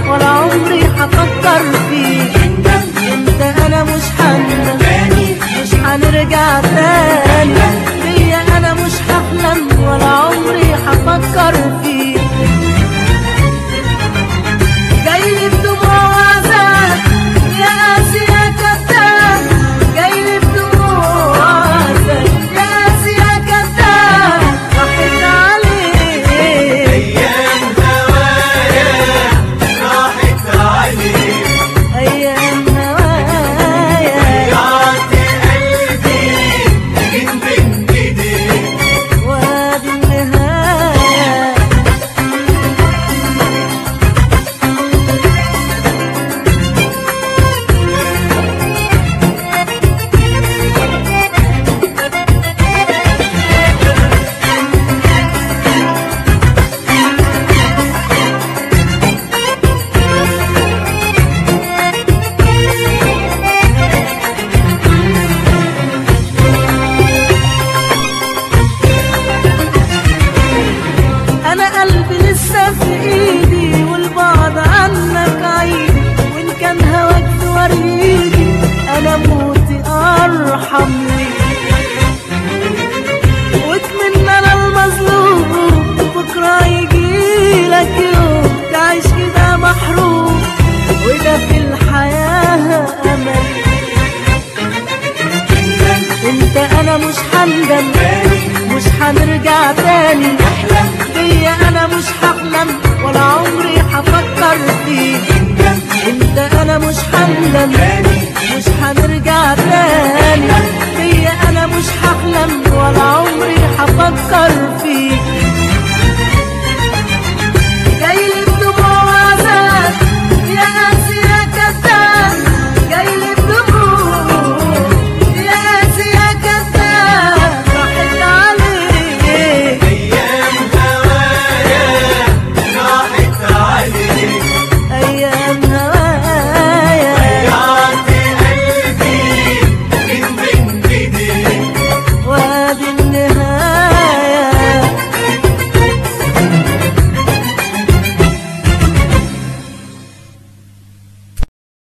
ولا عمري هفكر فيك انت انا مش هندم مش هنرجع تاني بيا انا مش هحلم ولا عمري هفكر فيك جاي لي بدموع وعذاب يا قاسي يا كذاب جاي لي بدموع وعذاب يا قاسي يا كذاب راحت عليك أيام هوايا راحت عليك ايام هوايا ضيعت قلبي من بين ايديك وادي النهايه انا قلبي لسه في ايدي والبعد عنك عيدي وان كان هواك في وريدي انا موتي ارحم ليك واتمنى انا المظلوم بكره يجيلك يوم تعيش كده محروم وده في الحياه امل انت انا مش هندم مش هنرجع تاني بيا انا مش هحلم ولا عمري هفكر فيك انت انا مش هندم مش هنرجع تاني